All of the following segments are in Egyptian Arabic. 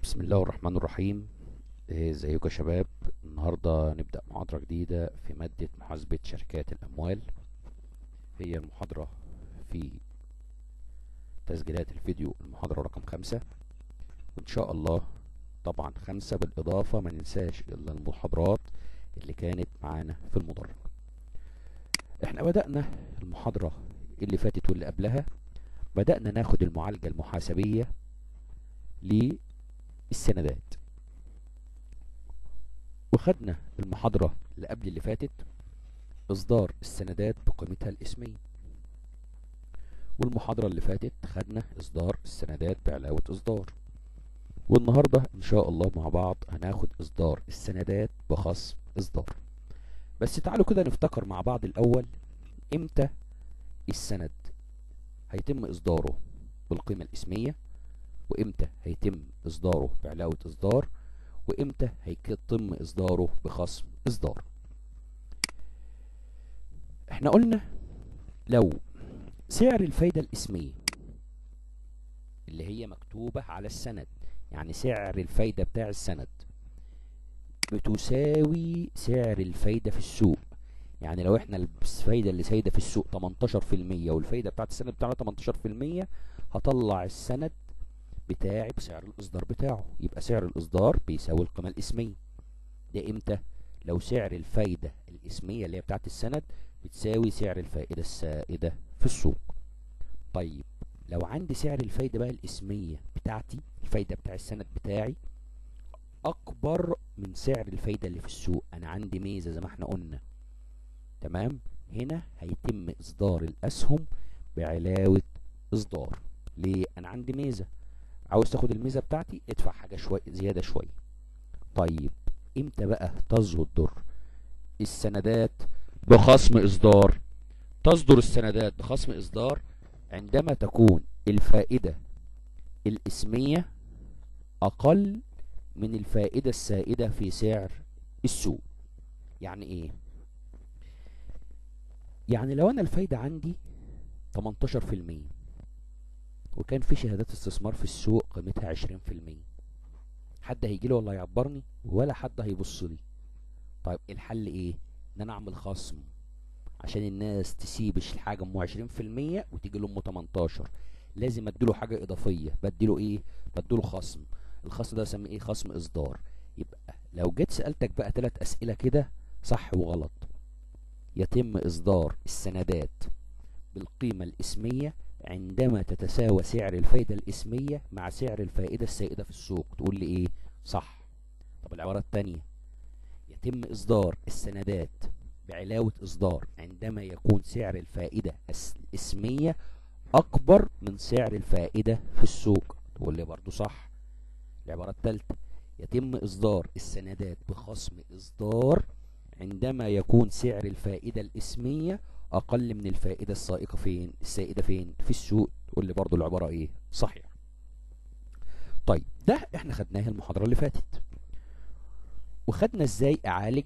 بسم الله الرحمن الرحيم إيه، ازيكم يا شباب النهارده نبدأ محاضرة جديدة في مادة محاسبة شركات الأموال هي المحاضرة في تسجيلات الفيديو المحاضرة رقم خمسة وإن شاء الله طبعا خمسة بالإضافة ما ننساش إلا المحاضرات اللي كانت معانا في المدرج احنا بدأنا المحاضرة اللي فاتت واللي قبلها بدأنا ناخد المعالجة المحاسبية للسندات وخدنا المحاضرة اللي قبل اللي فاتت إصدار السندات بقيمتها الإسمية والمحاضرة اللي فاتت خدنا إصدار السندات بعلاوة إصدار والنهاردة إن شاء الله مع بعض هناخد إصدار السندات بخصم إصدار بس تعالوا كده نفتكر مع بعض الأول إمتى السند هيتم إصداره بالقيمة الإسمية وإمتى هيتم إصداره بعلاوة إصدار وإمتى هيتم إصداره بخصم إصدار إحنا قلنا لو سعر الفايدة الإسمية اللي هي مكتوبة على السند يعني سعر الفايدة بتاع السند بتساوي سعر الفايدة في السوق يعني لو احنا الفايدة اللي سايدة في السوق 18% والفايدة بتاعت السند بتاعنا 18% هطلع السند بتاعي بسعر الإصدار بتاعه يبقى سعر الإصدار بيساوي القيمة الإسمية ده إمتى؟ لو سعر الفايدة الإسمية اللي هي بتاعت السند بتساوي سعر الفائدة السائدة في السوق طيب لو عندي سعر الفايدة بقى الإسمية بتاعتي الفايدة بتاع السند بتاعي أكبر من سعر الفايدة اللي في السوق أنا عندي ميزة زي ما احنا قلنا تمام هنا هيتم إصدار الأسهم بعلاوة إصدار ليه أنا عندي ميزة عاوز تاخد الميزة بتاعتي ادفع حاجة شوية زيادة شوية طيب امتى بقى تصدر السندات بخصم إصدار تصدر السندات بخصم إصدار عندما تكون الفائدة الإسمية أقل من الفائدة السائدة في سعر السوق يعني إيه؟ يعني لو أنا الفايدة عندي 18% وكان في شهادات استثمار في السوق قيمتها 20% حد هيجي لي ولا هيعبرني ولا حد هيبص لي طيب الحل ايه ان انا اعمل خصم عشان الناس تسيب الحاجه ام 20% وتيجي له ام 18 لازم اديله حاجه اضافيه بديله ايه بديله خصم الخصم ده اسميه ايه خصم اصدار يبقى لو جيت سالتك بقى ثلاث اسئله كده صح وغلط يتم اصدار السندات بالقيمه الاسميه عندما تتساوى سعر الفايدة الإسمية مع سعر الفائدة السائدة في السوق تقول لي إيه صح طب العبارة التانية يتم إصدار السندات بعلاوة إصدار عندما يكون سعر الفائدة الإسمية أكبر من سعر الفائدة في السوق تقول لي برضو صح العبارة الثالثة يتم إصدار السندات بخصم إصدار عندما يكون سعر الفائدة الإسمية اقل من الفائده السائقه فين السائده فين في السوق تقول لي برضو العباره ايه صحيح طيب ده احنا خدناه المحاضره اللي فاتت وخدنا ازاي اعالج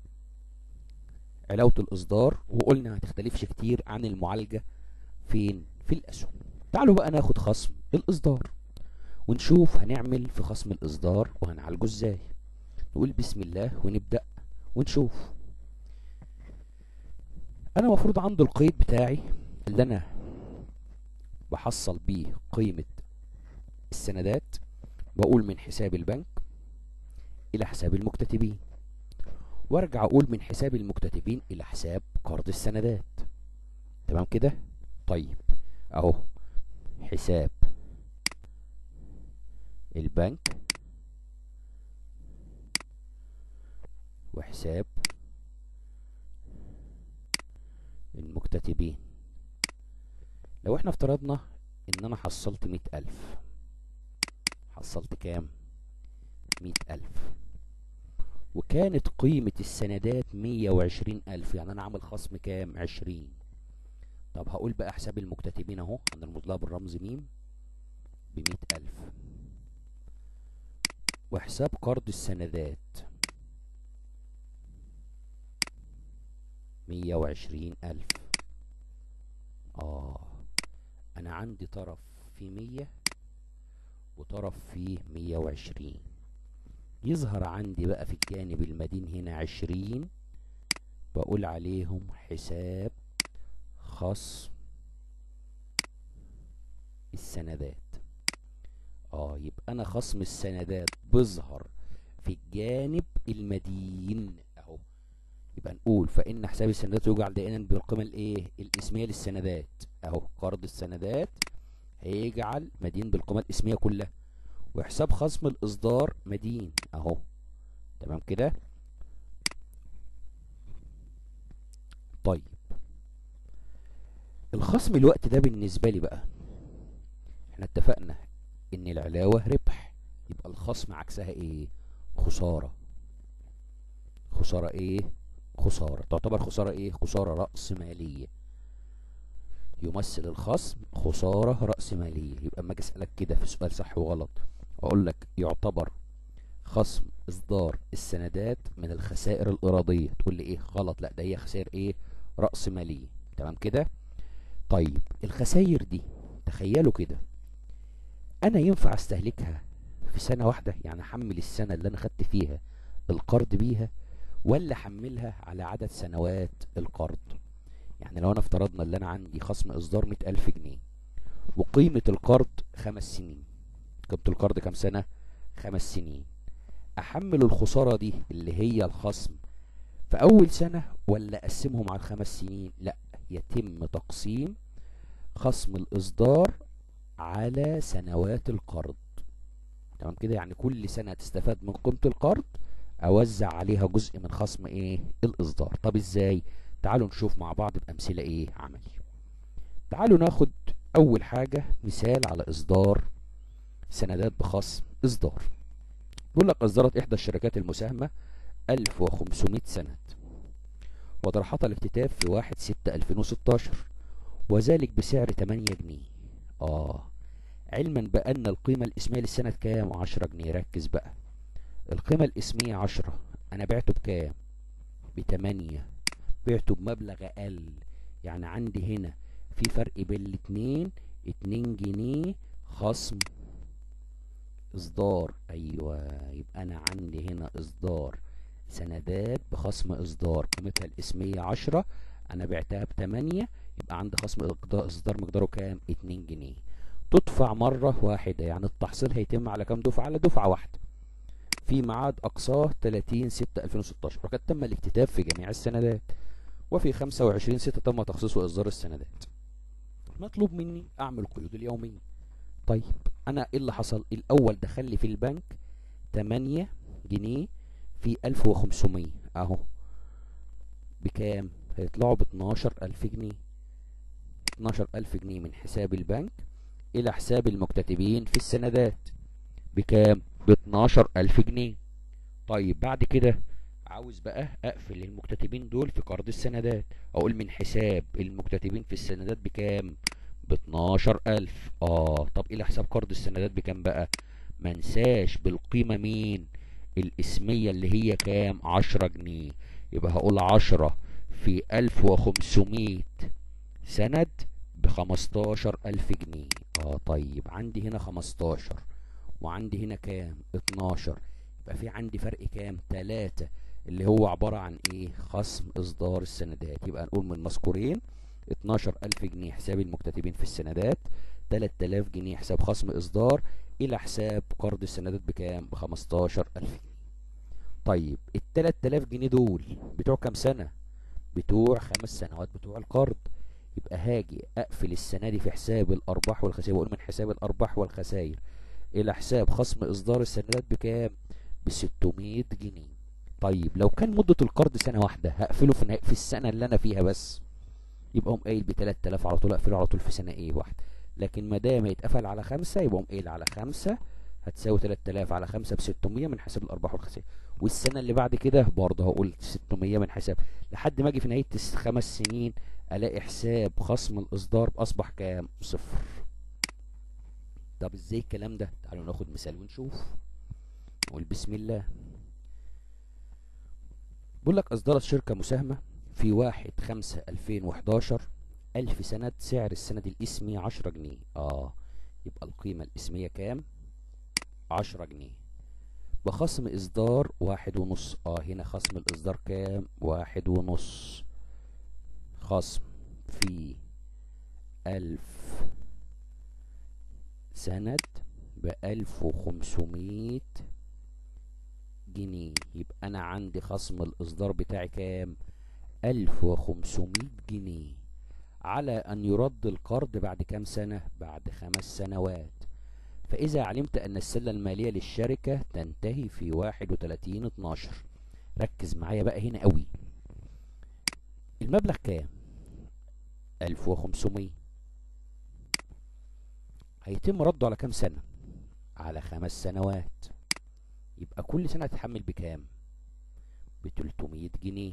علاوه الاصدار وقلنا ما هتختلفش كتير عن المعالجه فين في الاسهم تعالوا بقى ناخد خصم الاصدار ونشوف هنعمل في خصم الاصدار وهنعالجه ازاي نقول بسم الله ونبدا ونشوف انا المفروض عندي القيد بتاعي اللي انا بحصل بيه قيمة السندات بقول من حساب البنك الى حساب المكتتبين وارجع اقول من حساب المكتتبين الى حساب قرض السندات تمام كده طيب اهو حساب البنك وحساب المكتتبين لو احنا افترضنا ان انا حصلت مئة الف حصلت كام مئة الف وكانت قيمة السندات مية وعشرين الف يعني انا عامل خصم كام عشرين طب هقول بقى حساب المكتتبين اهو هنرمز لها بالرمز ميم بمئة الف وحساب قرض السندات مية وعشرين ألف آه أنا عندي طرف في مية وطرف فيه مية وعشرين يظهر عندي بقى في الجانب المدين هنا عشرين بقول عليهم حساب خصم السندات اه يبقى انا خصم السندات بيظهر في الجانب المدين اهو يبقى نقول فان حساب السندات يجعل دائما بالقيمه الايه الاسميه للسندات اهو قرض السندات هيجعل مدين بالقيمه الاسميه كلها وحساب خصم الاصدار مدين اهو تمام كده طيب الخصم الوقت ده بالنسبه لي بقى احنا اتفقنا ان العلاوه ربح يبقى الخصم عكسها ايه خساره خساره ايه خساره تعتبر خساره ايه خساره راس ماليه يمثل الخصم خساره راس ماليه يبقى اما اجي اسالك كده في سؤال صح وغلط اقول لك يعتبر خصم اصدار السندات من الخسائر الاراديه تقول لي ايه غلط لا ده هي خسائر ايه راس ماليه تمام كده طيب الخسائر دي تخيلوا كده انا ينفع استهلكها في سنة واحدة يعني احمل السنة اللي انا خدت فيها القرض بيها ولا احملها على عدد سنوات القرض يعني لو انا افترضنا ان انا عندي خصم اصدار مئة الف جنيه وقيمة القرض خمس سنين قيمة القرض كام سنة خمس سنين احمل الخسارة دي اللي هي الخصم في اول سنة ولا اقسمهم على الخمس سنين لا يتم تقسيم خصم الاصدار على سنوات القرض تمام كده يعني كل سنة تستفاد من قيمة القرض اوزع عليها جزء من خصم ايه الاصدار طب ازاي تعالوا نشوف مع بعض بامثلة ايه عملي تعالوا ناخد اول حاجة مثال على اصدار سندات بخصم اصدار بيقول لك اصدرت احدى الشركات المساهمة 1500 سند وطرحتها الاكتتاب في 1 6 2016 وذلك بسعر 8 جنيه اه علما بان القيمة الاسمية للسند كام 10 جنيه ركز بقى القيمة الاسمية 10 انا بعته بكام بتمانية بعته بمبلغ اقل يعني عندي هنا في فرق بين الاتنين اتنين جنيه خصم اصدار ايوه يبقى انا عندي هنا اصدار سندات بخصم اصدار قيمتها الاسمية عشرة انا بعتها بتمانية يبقى عندي خصم اصدار مقداره كام اتنين جنيه تدفع مرة واحدة يعني التحصيل هيتم على كام دفعة على دفعة واحدة في ميعاد أقصاه 30 6 2016 وقد تم الاكتتاب في جميع السندات وفي 25 6 تم تخصيص وإصدار السندات مطلوب مني أعمل قيود اليومية طيب أنا إيه اللي حصل الأول دخل لي في البنك 8 جنيه في 1500 أهو بكام هيطلعوا ب 12000 جنيه 12000 جنيه من حساب البنك إلى حساب المكتتبين في السندات بكام ب 12000 جنيه طيب بعد كده عاوز بقى اقفل المكتتبين دول في قرض السندات اقول من حساب المكتتبين في السندات بكام ب 12000 اه طب الى حساب قرض السندات بكام بقى منساش بالقيمة مين الاسمية اللي هي كام 10 جنيه يبقى هقول 10 في 1500 سند ب 15000 جنيه اه طيب عندي هنا 15 وعندي هنا كام 12 يبقى في عندي فرق كام 3 اللي هو عبارة عن ايه خصم اصدار السندات يبقى نقول من مذكورين 12000 جنيه حساب المكتتبين في السندات 3000 جنيه حساب خصم اصدار الى حساب قرض السندات بكام ب 15000 جنيه طيب ال 3000 جنيه دول بتوع كام سنة بتوع خمس سنوات بتوع القرض يبقى هاجي اقفل السنة دي في حساب الارباح والخسائر واقول من حساب الارباح والخسائر الى حساب خصم اصدار السندات بكام ب 600 جنيه طيب لو كان مدة القرض سنة واحدة هقفله في, في السنة اللي انا فيها بس يبقى قوم قايل ب 3000 على طول اقفله على طول في سنة ايه واحدة لكن ما دام هيتقفل على خمسة يبقى قوم قايل على خمسة هتساوي 3000 على خمسة ب 600 من حساب الارباح والخسائر والسنة اللي بعد كده برضه هقول 600 من حساب لحد ما اجي في نهاية الخمس سنين الاقي حساب خصم الاصدار اصبح كام صفر طب ازاي الكلام ده تعالوا ناخد مثال ونشوف نقول بسم الله بيقول لك اصدرت شركة مساهمة في واحد خمسة الفين وحداشر الف سند سعر السند الاسمي عشرة جنيه اه يبقى القيمة الاسمية كام عشرة جنيه بخصم اصدار واحد ونص اه هنا خصم الاصدار كام واحد ونص خصم في ألف سند بألف وخمسمية جنيه يبقى أنا عندي خصم الإصدار بتاعي كام ألف وخمسمية جنيه على أن يرد القرض بعد كام سنة بعد خمس سنوات فإذا علمت أن السلة المالية للشركة تنتهي في واحد وتلاتين اتناشر ركز معايا بقى هنا قوي المبلغ كام ألف وخمسمية هيتم رده على كام سنة على خمس سنوات يبقى كل سنة هتتحمل بكام بتلتمية جنيه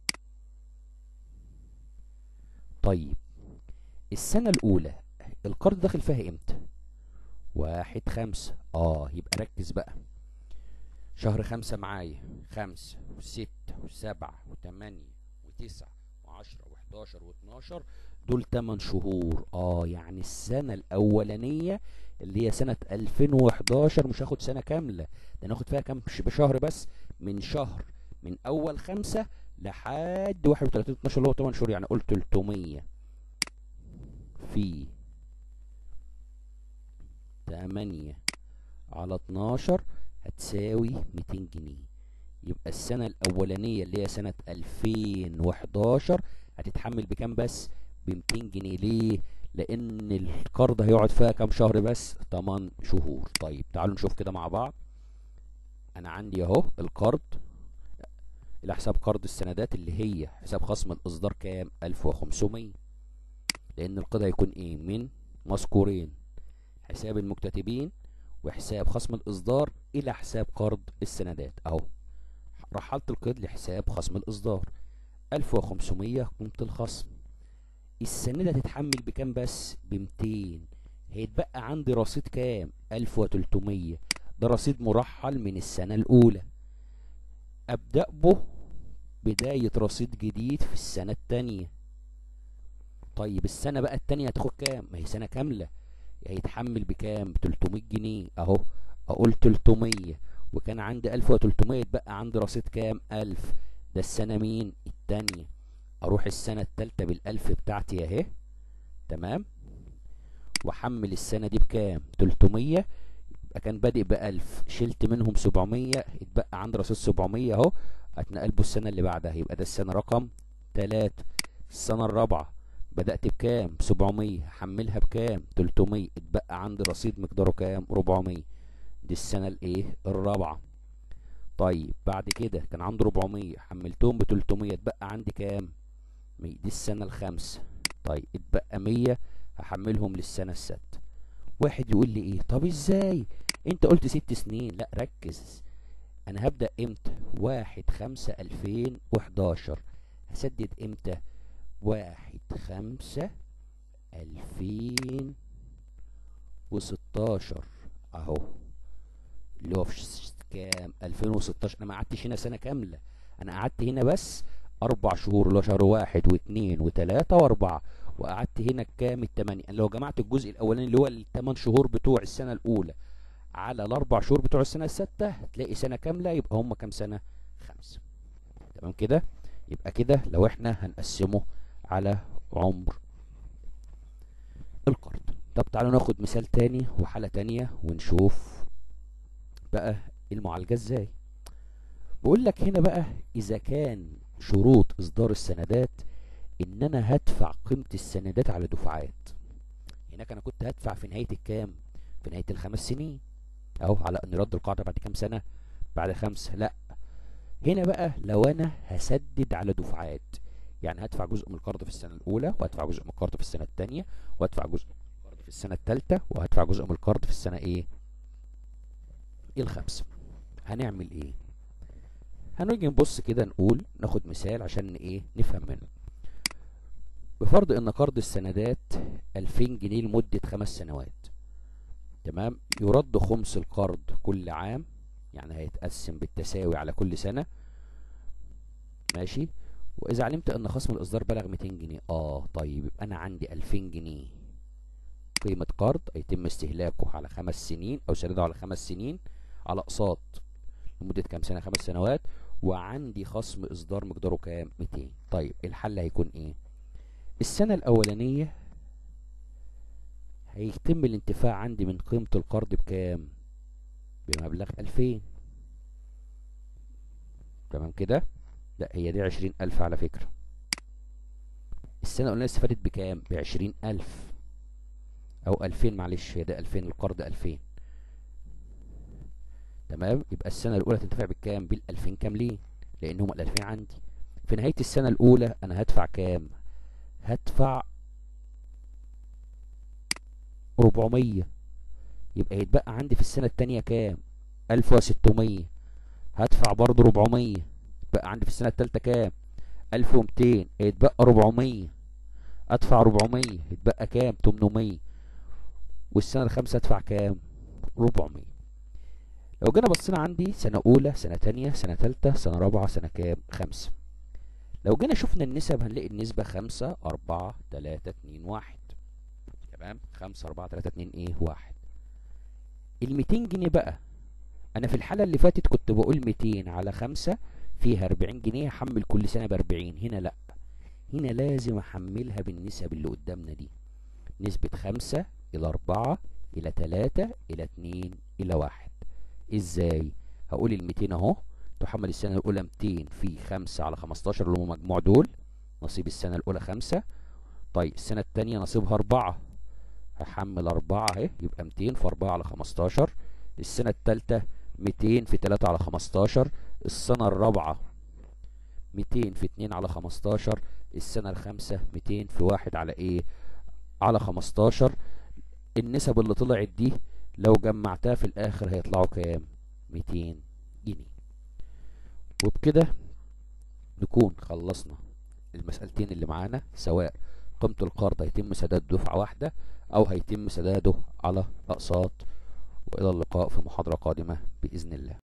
طيب السنة الأولى القرض داخل فيها امتى واحد خمسة اه يبقى ركز بقى شهر خمسة معايا خمسة وستة وسبعة وتمانية وتسعة وعشرة وحداشر واتناشر دول تمن شهور اه يعني السنة الأولانية اللي هي سنة 2011 مش هاخد سنة كاملة ده ناخد فيها كام بشهر بس من شهر من أول خمسة لحد 31 12 اللي هو 8 شهور يعني قلت 300 في 8 على 12 هتساوي 200 جنيه يبقى السنة الأولانية اللي هي سنة 2011 هتتحمل بكام بس ب 200 جنيه ليه لأن القرض هيقعد فيها كام شهر بس 8 شهور طيب تعالوا نشوف كده مع بعض أنا عندي أهو القرض إلى حساب قرض السندات اللي هي حساب خصم الإصدار كام 1500 لأن القرض هيكون إيه من مذكورين حساب المكتتبين وحساب خصم الإصدار إلى حساب قرض السندات أهو رحلت القيد لحساب خصم الإصدار 1500 قيمة الخصم السندة هتتحمل بكام بس ب 200 هيتبقى عندي رصيد كام 1300 ده رصيد مرحل من السنة الأولى أبدأ به بداية رصيد جديد في السنة التانية طيب السنة بقى التانية هتاخد كام ما هي سنة كاملة هيتحمل بكام 300 جنيه اهو اقول 300 وكان عندي 1300 يتبقى عندي رصيد كام 1000 ده السنة مين التانية اروح السنة التالتة بالالف بتاعتي اهي تمام واحمل السنة دي بكام 300 يبقى كان بادئ ب 1000 شلت منهم 700 يتبقى عندي رصيد 700 اهو اتنقل به السنة اللي بعدها يبقى ده السنة رقم 3 السنة الرابعة بدأت بكام 700 حملها بكام 300 اتبقى عندي رصيد مقداره كام 400 دي السنة الايه الرابعة طيب بعد كده كان عندي 400 حملتهم ب 300 اتبقى عندي كام 100 دي السنة الخامسة طيب اتبقى 100 هحملهم للسنة السادسة واحد يقول لي ايه طب ازاي انت قلت ست سنين لا ركز انا هبدأ امتى واحد خمسة الفين وحداشر هسدد امتى واحد خمسة ألفين وستاشر أهو اللي هو في كام ألفين وستاشر أنا ما قعدتش هنا سنة كاملة أنا قعدت هنا بس أربع شهور اللي هو شهر واحد واثنين وثلاثة وأربعة وقعدت هنا كام التمانية أنا لو جمعت الجزء الأولاني اللي هو الثمان شهور بتوع السنة الأولى على الأربع شهور بتوع السنة الستة هتلاقي سنة كاملة يبقى هم كام سنة؟ خمسة تمام كده؟ يبقى كده لو احنا هنقسمه على عمر القرض طب تعالوا ناخد مثال تاني وحالة تانية ونشوف بقى المعالجة ازاي بقول لك هنا بقى اذا كان شروط اصدار السندات ان انا هدفع قيمة السندات على دفعات هناك انا كنت هدفع في نهاية الكام في نهاية الخمس سنين اهو على ان رد القاعدة بعد كام سنة بعد خمسة لا هنا بقى لو انا هسدد على دفعات يعني هدفع جزء من القرض في السنة الأولى وهدفع جزء من القرض في السنة الثانية وهدفع جزء من القرض في السنة الثالثة وهدفع جزء من القرض في السنة إيه؟ الخامسة. هنعمل إيه؟ هنيجي نبص كده نقول ناخد مثال عشان إيه؟ نفهم منه. بفرض إن قرض السندات 2000 جنيه لمدة خمس سنوات. تمام؟ يرد خمس القرض كل عام يعني هيتقسم بالتساوي على كل سنة. ماشي؟ واذا علمت ان خصم الاصدار بلغ 200 جنيه اه طيب يبقى انا عندي 2000 جنيه قيمة قرض هيتم استهلاكه على خمس سنين أو سداده على خمس سنين على أقساط لمدة كام سنة خمس سنوات وعندي خصم إصدار مقداره كام 200 طيب الحل هيكون إيه السنة الأولانية هيتم الانتفاع عندي من قيمة القرض بكام بمبلغ 2000 تمام كده لا هي دي عشرين ألف على فكرة السنة الأولانية استفادت بكام بعشرين ألف أو ألفين معلش هي ده ألفين القرض ألفين تمام يبقى السنة الأولى تنتفع بكام بالألفين كاملين لأن هم الألفين عندي في نهاية السنة الأولى أنا هدفع كام هدفع ربعمية يبقى يتبقى عندي في السنة التانية كام ألف وستمية هدفع برضه ربعمية يتبقى عندي في السنة التالتة كام ألف ومتين يتبقى ربعمية أدفع ربعمية يتبقى كام تمنمية والسنة الخامسة أدفع كام ربعمية لو جينا بصينا عندي سنة أولى سنة تانية سنة تالتة سنة رابعة سنة كام خمسة لو جينا شفنا النسب هنلاقي النسبة خمسة أربعة تلاتة اتنين واحد تمام خمسة أربعة تلاتة اتنين إيه واحد الميتين جنيه بقى أنا في الحالة اللي فاتت كنت بقول ميتين على خمسة فيها أربعين جنيه هحمل كل سنة بأربعين هنا لأ هنا لازم أحملها بالنسب اللي قدامنا دي نسبة خمسة إلى أربعة إلى تلاتة إلى اتنين إلى واحد إزاي؟ هقول الميتين أهو تحمل السنة الأولى ميتين في خمسة على خمستاشر اللي هم مجموع دول نصيب السنة الأولى خمسة طيب السنة التانية نصيبها أربعة هحمل أربعة أهي يبقى ميتين في أربعة على خمستاشر السنة التالتة ميتين في تلاتة على خمستاشر السنة الرابعة ميتين في اتنين على خمستاشر السنة الخامسة ميتين في واحد على ايه على خمستاشر النسب اللي طلعت دي لو جمعتها في الاخر هيطلعوا كام ميتين جنيه وبكده نكون خلصنا المسألتين اللي معانا سواء قيمة القرض هيتم سداد دفعة واحدة أو هيتم سداده على أقساط وإلى اللقاء في محاضرة قادمة بإذن الله